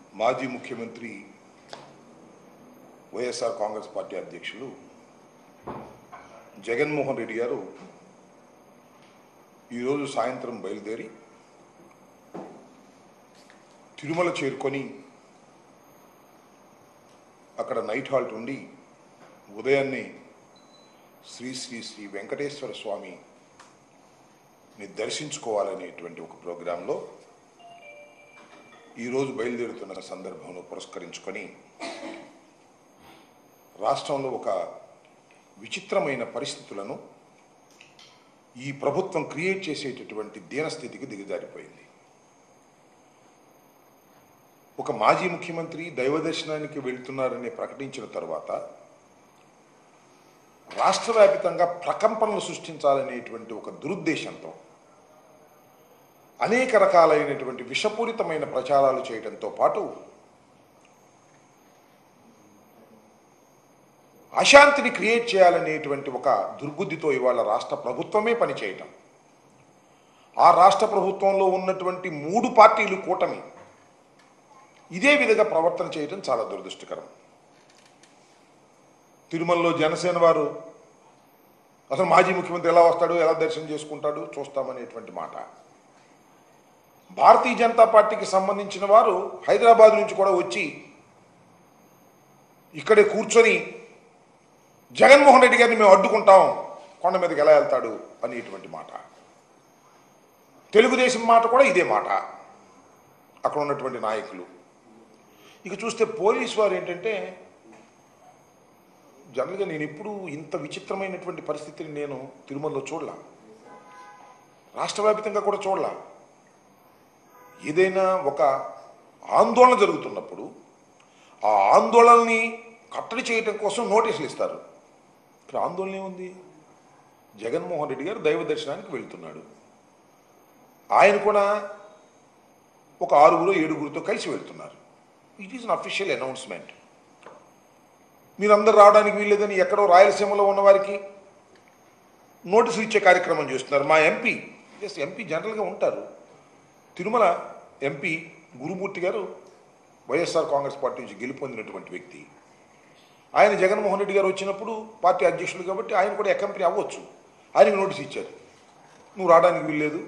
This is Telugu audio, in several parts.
మాజీ ముఖ్యమంత్రి వైఎస్ఆర్ కాంగ్రెస్ పార్టీ అధ్యక్షులు జగన్మోహన్ రెడ్డి గారు ఈరోజు సాయంత్రం బయలుదేరి తిరుమల చేరుకొని అక్కడ నైట్ హాల్ట్ ఉండి ఉదయాన్నే శ్రీ శ్రీ శ్రీ వెంకటేశ్వర స్వామిని దర్శించుకోవాలనేటువంటి ఒక ప్రోగ్రాంలో ఈరోజు బయలుదేరుతున్న సందర్భంలో పురస్కరించుకొని రాష్ట్రంలో ఒక విచిత్రమైన పరిస్థితులను ఈ ప్రభుత్వం క్రియేట్ చేసేటటువంటి దీనస్థితికి దిగజారిపోయింది ఒక మాజీ ముఖ్యమంత్రి దైవ దర్శనానికి వెళ్తున్నారని ప్రకటించిన తర్వాత రాష్ట్ర వ్యాపితంగా ప్రకంపనలు సృష్టించాలనేటువంటి ఒక దురుద్దేశంతో అనేక రకాలైనటువంటి విషపూరితమైన ప్రచారాలు చేయడంతో పాటు అశాంతిని క్రియేట్ చేయాలనేటువంటి ఒక దుర్బుద్ధితో ఇవాళ రాష్ట్ర ప్రభుత్వమే పనిచేయటం ఆ రాష్ట్ర ప్రభుత్వంలో ఉన్నటువంటి మూడు పార్టీలు కూటమి ఇదే విధంగా ప్రవర్తన చేయడం చాలా దురదృష్టకరం తిరుమలలో జనసేన వారు అసలు మాజీ ముఖ్యమంత్రి ఎలా వస్తాడు ఎలా దర్శనం చేసుకుంటాడు చూస్తామనేటువంటి మాట భారతీయ జనతా పార్టీకి సంబంధించిన వారు హైదరాబాద్ నుంచి కూడా వచ్చి ఇక్కడే కూర్చొని జగన్మోహన్ రెడ్డి గారిని మేము అడ్డుకుంటాం కొండ మీదకి ఎలా వెళ్తాడు అనేటువంటి మాట తెలుగుదేశం మాట కూడా ఇదే మాట అక్కడ ఉన్నటువంటి నాయకులు ఇక చూస్తే పోలీసు వారు ఏంటంటే జనరల్గా నేను ఎప్పుడు ఇంత విచిత్రమైనటువంటి పరిస్థితిని నేను తిరుమలలో చూడలా రాష్ట్ర వ్యాప్తంగా కూడా చూడలా ఏదైనా ఒక ఆందోళన జరుగుతున్నప్పుడు ఆ ఆందోళనని కట్టడి చేయటం కోసం నోటీసులు ఇస్తారు ఇక్కడ ఆందోళన ఏముంది జగన్మోహన్ రెడ్డి గారు దైవ దర్శనానికి వెళ్తున్నాడు ఆయన కూడా ఒక ఆరుగురు ఏడుగురితో కలిసి వెళ్తున్నారు it is unofficial announcement మీరందరూ రావడానికి వీల్లేదని ఎక్కడో రాయలసీమలో ఉన్న వారికి నోటీసులు ఇచ్చే కార్యక్రమం చేస్తున్నారు మా ఎంపీ ఎస్ ఎంపీ జనరల్గా ఉంటారు తిరుమల ఎంపీ గురుమూర్తి గారు వైఎస్ఆర్ కాంగ్రెస్ పార్టీ నుంచి గెలుపొందినటువంటి వ్యక్తి ఆయన జగన్మోహన్ రెడ్డి గారు వచ్చినప్పుడు పార్టీ అధ్యక్షులు కాబట్టి ఆయన కూడా ఎకంపెనీ అవ్వచ్చు ఆయనకు నోటీస్ ఇచ్చారు నువ్వు రావడానికి వీల్లేదు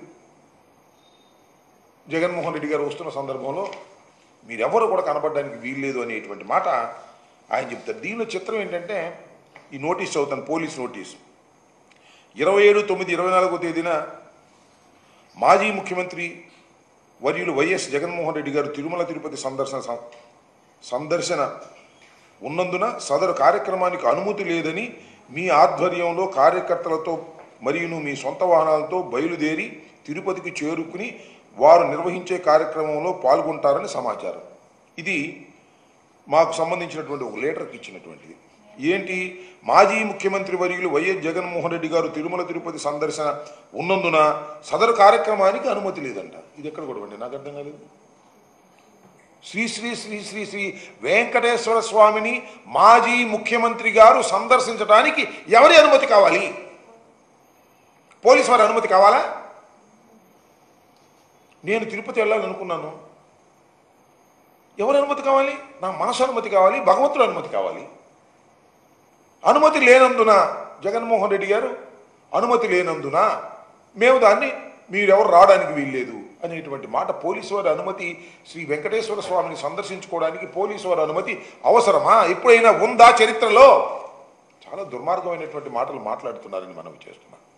జగన్మోహన్ రెడ్డి గారు వస్తున్న సందర్భంలో మీరెవరు కూడా కనబడడానికి వీల్లేదు అనేటువంటి మాట ఆయన చెప్తారు దీనిలో చిత్రం ఏంటంటే ఈ నోటీస్ చదువుతాను పోలీస్ నోటీస్ ఇరవై ఏడు తొమ్మిది ఇరవై నాలుగో తేదీన మాజీ ముఖ్యమంత్రి వర్యులు వైఎస్ జగన్మోహన్ రెడ్డి గారు తిరుమల తిరుపతి సందర్శన సం- సందర్శన ఉన్నందున సదరు కార్యక్రమానికి అనుమతి లేదని మీ ఆధ్వర్యంలో కార్యకర్తలతో మరియును మీ సొంత వాహనాలతో బయలుదేరి తిరుపతికి చేరుకుని వారు నిర్వహించే కార్యక్రమంలో పాల్గొంటారని సమాచారం ఇది మాకు సంబంధించినటువంటి ఒక లేటర్కి ఇచ్చినటువంటిది ఏంటి మాజీ ముఖ్యమంత్రి వర్యులు వైఎస్ జగన్మోహన్ రెడ్డి గారు తిరుమల తిరుపతి సందర్శన ఉన్నందున సదరు కార్యక్రమానికి అనుమతి లేదంట ఇది ఎక్కడ కూడా అండి నాకు అర్థం కాలేదు శ్రీ శ్రీ శ్రీ శ్రీ శ్రీ వెంకటేశ్వర స్వామిని మాజీ ముఖ్యమంత్రి గారు సందర్శించడానికి ఎవరి అనుమతి కావాలి పోలీస్ వారి అనుమతి కావాలా నేను తిరుపతి వెళ్ళాలనుకున్నాను ఎవరి అనుమతి కావాలి నా మనసు అనుమతి కావాలి భగవంతుడు అనుమతి కావాలి అనుమతి లేనందున జగన్మోహన్ రెడ్డి గారు అనుమతి లేనందున మేము దాన్ని మీరెవరు రావడానికి వీల్లేదు అనేటువంటి మాట పోలీసు వారి అనుమతి శ్రీ వెంకటేశ్వర స్వామిని సందర్శించుకోవడానికి పోలీసు వారి అనుమతి అవసరమా ఎప్పుడైనా ఉందా చరిత్రలో చాలా దుర్మార్గమైనటువంటి మాటలు మాట్లాడుతున్నారని మనం చేస్తున్నాం